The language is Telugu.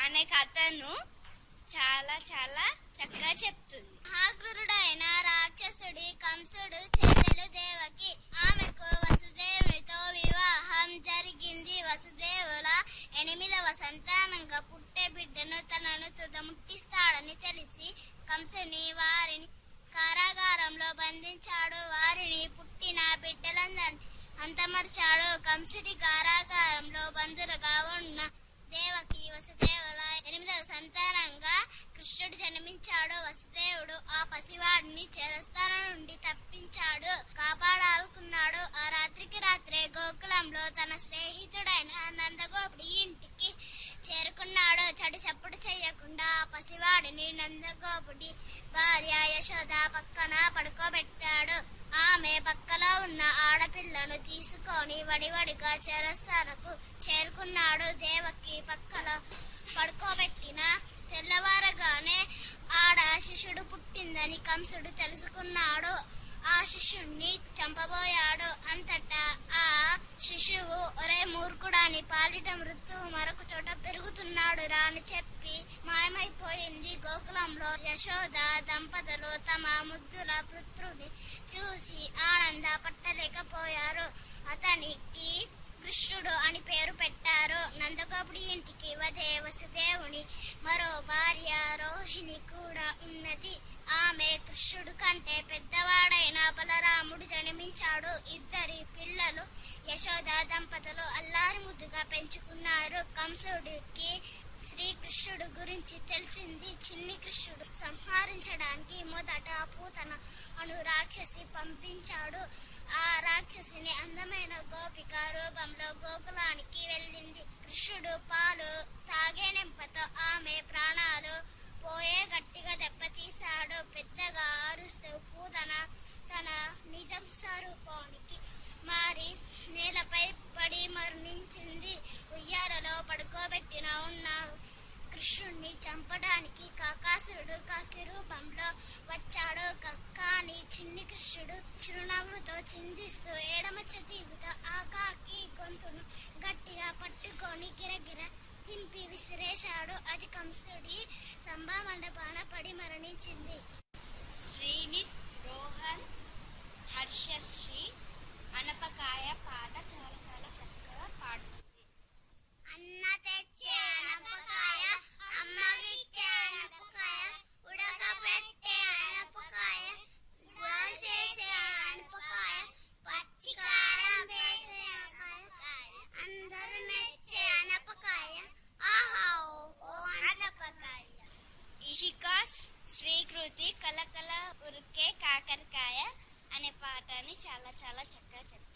అనే కథను చాలా చాలా చక్కగా చెప్తుంది మహాగ్రుడైన రాక్షసుడి కంసుడు చెల్లెలు దేవకి ఆమెకు వసుదేవునితో వివాహం జరిగింది వసుదేవుల ఎనిమిదవ సంతానంగా పుట్టే బిడ్డను తనను తుదముట్టిస్తాడని తెలిసి కంసుని వారిని కారాగారంలో బంధించాడు వారిని పుట్టిన బిడ్డలందరినీ అంతమర్చాడు కంసుడి కారాగారంలో బంధులుగా ఉన్న దేవకి వసుదేవుల ఎనిమిదవ సంతానంగా కృష్ణుడు జన్మించాడు వసుదేవుడు ఆ పసివాడిని చెరస్థానం నుండి తప్పించాడు కాపాడాలనుకున్నాడు ఆ రాత్రికి రాత్రే గోకులంలో తన స్నేహితుడైన నందగోపుడి ఇంటికి చేరుకున్నాడు చడి చప్పుడు చేయకుండా ఆ పసివాడిని నందగోపుడి భార్య యశోద పక్కన పడుకోబెట్టాడు ఆమె పక్కలో ఉన్న ఆడపిల్లను తీసుకొని వడివడిగా చెరస్థానకు చేరుకున్నాడు దేవకి పక్కలో పడుకోబెట్టిన తెల్లవారగానే ఆడ శిష్యుడు పుట్టిందని కంసుడు తెలుసుకున్నాడు ఆ శిష్యుణ్ణి చంపబోయాడు అంతటా ఆ శిశువు ఒరే మూర్ఖుడాని పాలిట మృత్యువు మరొక చోట పెరుగుతున్నాడు రా అని చెప్పి మాయమైపోయింది గోకులంలో యశోద దంపతులు తమ ముద్దుల పుత్రుని చూసి ఆనంద పట్టలేకపోయారు అతనికి కృష్ణుడు అని పేరు పెట్టారు నందగోపుడి ఇంటికి వదే వసుదేవుని మరో భార్య రోహిణి కూడా ఉన్నది ఆమె కృష్ణుడు కంటే పెద్దవాడైన బలరాముడు జన్మించాడు ఇద్దరి పిల్లలు యశోద దంపతులు అల్లారి ముద్దుగా పెంచుకున్నారు కంసుడికి శ్రీకృష్ణుడు గురించి తెలిసింది చిన్ని కృష్ణుడు సంహరించడానికి మొదట పూతన అను రాక్షసి పంపించాడు ఆ రాక్షసిని అందమైన గోపిక రూపంలో గోకులానికి వెళ్ళింది కృష్ణుడు పాలు తాగే నెంపతో ఆమె ప్రాణాలు పోయే గట్టిగా దెబ్బతీశాడు పెద్దగా అరుస్తూ పూతన తన నిజం స్వరూపానికి మారి నేలపై పడి మరణించింది ఉయ్యాలలో పడుకోబెట్టిన ఉన్న కృష్ణుణ్ణి చంపడానికి కాకాసురుడు కాకి రూపంలో వచ్చాడు క- కానీ చిన్ని కృష్ణుడు చిరునవ్వుతో చిందిస్తూ ఎడమ చెతిగుతో ఆ కాకి గొంతును గట్టిగా పట్టుకొని గిరగిర తింపి విసిరేశాడు అది కంసుడి సంభా మండపాన పడి మరణించింది శ్రీనిత్ రోహన్ హర్షశ్రీ అనపకాయ పాట చాలా చాలా చక్కగా పాడుతుంది అన్న తెచ్చే అనపకాయ అమ్మగిచ్చే అనపకాయ ఉడకబెట్టే అనపకాయ గుడాలు చేసే అనపకాయ పచ్చికారం వేసే అనపకాయ అందరూ మెచ్చే అనపకాయ ఆహా ఓహో అనపకాయ ఇషిక శ్రీకృతి కలకల ఉరికే కాకరకాయ అనే పాటని చాలా చాలా చక్కగా చెప్తారు